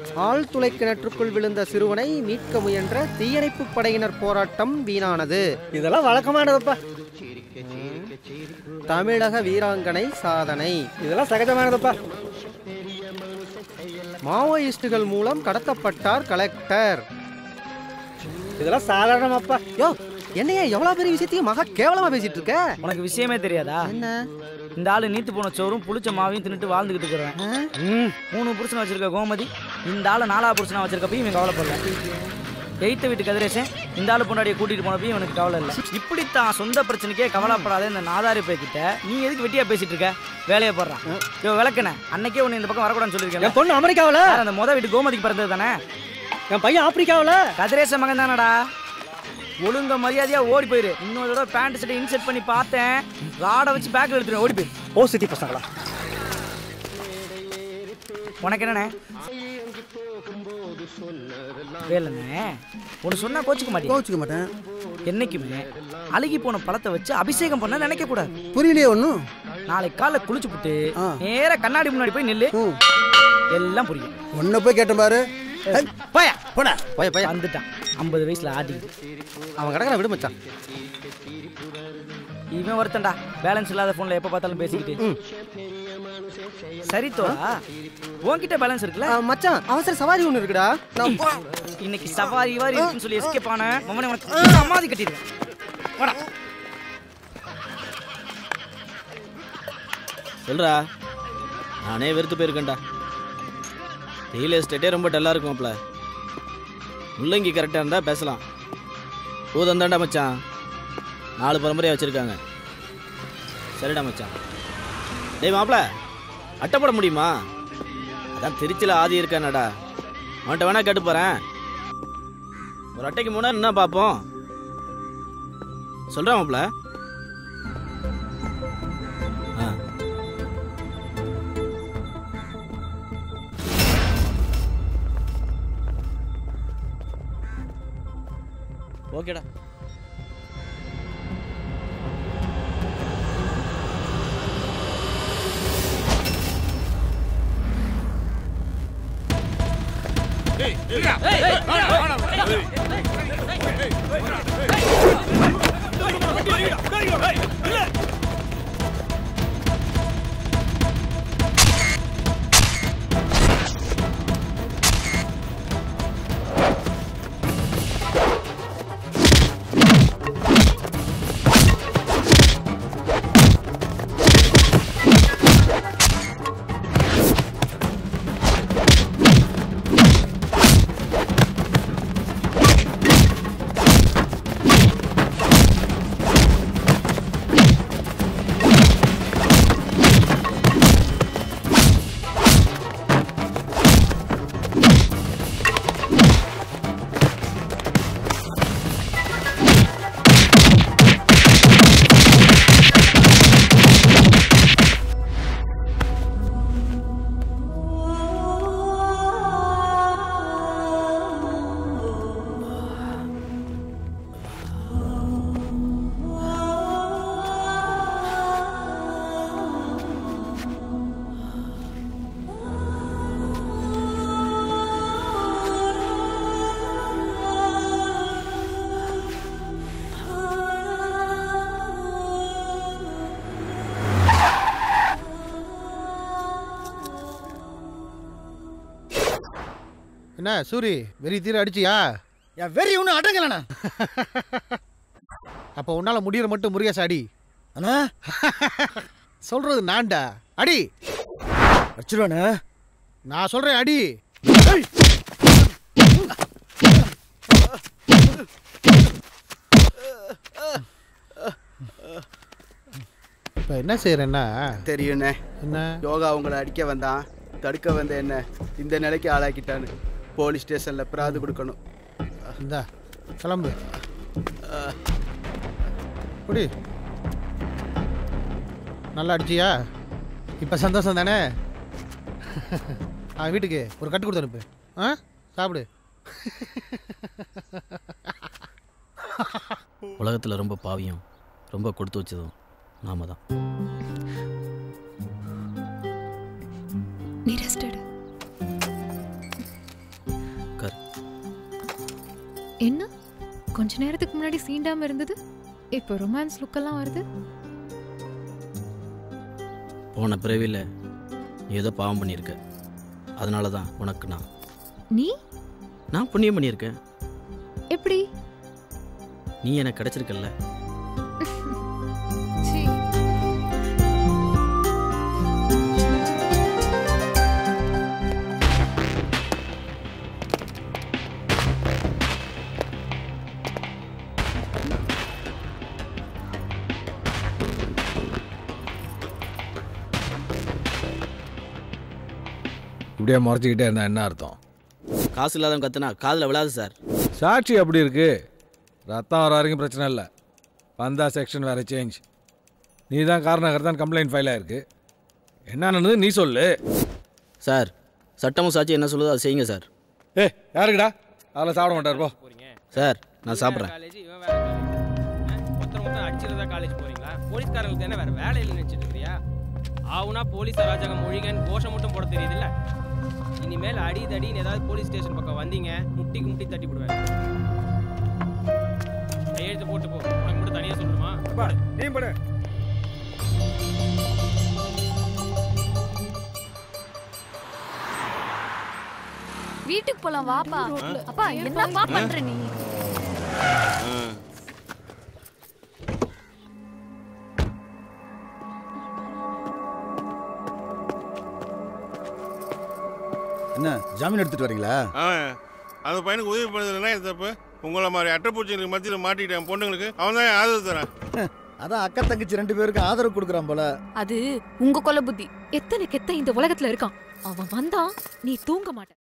ஆழ்துளை கிணற்றுக்குள் விழுந்த சிறுவனை மீட்க முயன்ற தீயணைப்பு படையினர் போராட்டம் வீணானது இதெல்லாம் வழக்கமானதுப்பா தமிழக வீராங்கனை சாதனை இதெல்லாம் சகஜமானதுப்பா மாவோயிஸ்டுகள் மூலம் கடத்தப்பட்டார் கலெக்டர் இதெல்லாம் சாதாரணமாப்பா யோ என்னையா எவ்வளவு பெரிய விஷயத்தையும் மகா கேவலமா பேசிட்டு இருக்க உனக்கு விஷயமே தெரியாதா என்ன இந்த ஆளு நீத்து போன சோறும் புளிச்ச மாவையும் தின்னுட்டு வாழ்ந்துகிட்டு இருக்கிறேன் ஆ? மூணு புருஷனை வச்சிருக்க கோமதி இந்த ஆளு நாலா புருஷனா வச்சிருக்கப்பையும் இவன் கவலைப்படல எய்த்த வீட்டு கதிரேசன் இந்த ஆளு பொண்டாடியை கூட்டிட்டு போனப்பையும் இவனுக்கு கவலை இல்லை இப்படித்தான் சொந்த பிரச்சனைக்கே கவலைப்படாத இந்த நாதாரி போய்கிட்ட நீ எதுக்கு வெட்டியா பேசிட்டு இருக்க வேலையை போடுறான் இவ விளக்குன அன்னைக்கே உன்னை இந்த பக்கம் வரக்கூடாதுன்னு சொல்லியிருக்கேன் என் பொண்ணு அமெரிக்காவில் யார் அந்த மொத வீட்டு கோமதிக்கு பிறந்தது தானே என் பையன் ஆப்பிரிக்காவில் கதிரேச மகன் தானடா ஒழுங்க மரியாதையா ஓடி போயிரு இன்னொரு தடவை பேண்ட் சட்டை இன்செர்ட் பண்ணி பார்த்தேன் ராடை வச்சு பேக்கில் எடுத்துரு ஓடி போயிரு ஓசிட்டி பசங்களா உனக்கு என்னண்ணே வேலைண்ணே ஒன்று சொன்னா கோச்சிக்க மாட்டேன் கோச்சுக்க மாட்டேன் என்னைக்குமே அழுகி போன பழத்தை வச்சு அபிஷேகம் பண்ண நினைக்க கூடாது புரியலையே ஒன்றும் நாளைக்கு காலைல குளிச்சு புட்டு ஆ. நேரா கண்ணாடி முன்னாடி போய் நில்லு ம் எல்லாம் புரியும் ஒன்றை போய் கேட்டேன் பாரு ஹை, போயா போடா போய் போய் வந்துட்டான் ஐம்பது வயசுல ஆட்டிக்கிட்டு அவன் கிடக்குற விடு மச்சான் இவன் ஒருத்தன்டா பேலன்ஸ் இல்லாத போன்ல எப்ப பார்த்தாலும் பேசிக்கிட்டு சரி தோழா உன்கிட்ட பேலன்ஸ் இருக்குல்ல ஆ, மச்சான் அவசர சவாரி ஒன்று இருக்குடா நான் போ- இன்னைக்கு சவாரி வாரி இருக்குன்னு சொல்லி எஸ்கேப் ஆன மம்மனை உனக்கு சமாதி கட்டிடுவேன் வாடா சொல்றா நானே வெறுத்து போயிருக்கேன்டா ரியல் எஸ்டேட்டே ரொம்ப டல்லாக இருக்கும்ல முள்ளங்கி கரெக்டாக இருந்தால் பேசலாம் பூதந்தாண்டா மச்சான் நாலு பரம்பரையாக வச்சுருக்காங்க சரிடா மச்சான் டேய் மாப்ள அட்டை போட முடியுமா அதான் திருச்சியில் ஆதி இருக்கானடா அவன்கிட்ட வேணா கேட்டு போகிறேன் ஒரு அட்டைக்கு மூணா என்ன பார்ப்போம் சொல்கிறேன் மாப்ள ஆ ஓகேடா என்ன சூரி வெறி தீர அடிச்சியா என் வெறி ஒன்றும் அடங்கலண்ணா அப்போ உன்னால முடியற மட்டும் முருகேச அடி அண்ணா சொல்றது நான்டா அடி வச்சிருவாண்ணா நான் சொல்றேன் அடி இப்போ என்ன செய்யறேன்னா தெரியுண்ணே என்ன யோகா உங்களை அடிக்க வந்தான் தடுக்க வந்த என்ன இந்த நிலைக்கு ஆளாக்கிட்டான்னு போலீஸ் ஸ்டேஷனில் பிராது கொடுக்கணும் இந்தா கிளம்பு குடி நல்லா அடிச்சியா இப்போ சந்தோஷம் தானே அவன் வீட்டுக்கு ஒரு கட்டு கொடுத்து அனுப்பு ஆ சாப்பிடு உலகத்தில் ரொம்ப பாவியம் ரொம்ப கொடுத்து வச்சதும் நாம தான் நீ ரெஸ்ட் எடு என்ன கொஞ்ச நேரத்துக்கு முன்னாடி சீண்டாம இருந்தது இப்போ ரொமான்ஸ் லுக்கெல்லாம் வருது போன பிறவியில் நீ ஏதோ பாவம் பண்ணியிருக்க அதனால தான் உனக்கு நான் நீ நான் புண்ணியம் பண்ணியிருக்கேன் எப்படி நீ எனக்கு கிடைச்சிருக்கல்ல சீ. இப்படியே முறைச்சிக்கிட்டே இருந்தா என்ன அர்த்தம் காசு இல்லாதவன் கத்துனா காதில் விழாது சார் சாட்சி அப்படி இருக்கு ரத்தம் வர வரைக்கும் பிரச்சனை இல்லை பந்தா செக்ஷன் வேற சேஞ்ச் நீ தான் காரணம் கம்ப்ளைண்ட் ஃபைல் ஆயிருக்கு என்ன நடந்தது நீ சொல்லு சார் சட்டமும் சாட்சி என்ன சொல்லுதோ அதை செய்யுங்க சார் ஏ யாருக்குடா அதில் சாப்பிட மாட்டார் போ சார் நான் சாப்பிட்றேன் காலேஜ் இவன் வேற காலேஜ் மொத்தம் மொத்தம் அடிச்சிருந்தா காலேஜ் போறீங்களா போலீஸ்காரங்களுக்கு என்ன வேற வேலை இல்லைன்னு நினைச்சிட்டு இருக்கிறியா ஆவுனா போலீஸ் அராஜகம் மொழிகன் கோஷம் மட்டும் போட தெரியுதுல்ல இனிமேல் அடி தடின்னு ஏதாவது போலீஸ் ஸ்டேஷன் பக்கம் வந்தீங்க முட்டிக்கு முட்டி தட்டி விடுவேன் கையெழுத்து போட்டு போ உனக்கு மட்டும் தனியா சொல்லணுமா நீ படு வீட்டுக்கு போலாம் வாப்பா அப்பா என்னப்பா பண்ற நீ என்ன ஜாமீன் எடுத்துட்டு வரீங்களா ஆ அந்த பையனுக்கு உதவி பண்ணதுன்னா இது தப்பு உங்களை மாதிரி அட்டைப்பூச்சிங்களுக்கு மத்தியில் மாட்டிக்கிட்டேன் பொண்ணுங்களுக்கு அவன் தான் ஆதரவு தரேன் அதான் அக்கா தங்கச்சி ரெண்டு பேருக்கும் ஆதரவு கொடுக்குறான் போல அது உங்க கொலை புத்தி எத்தனை கெத்த இந்த உலகத்துல இருக்கான் அவன் வந்தா நீ தூங்க மாட்ட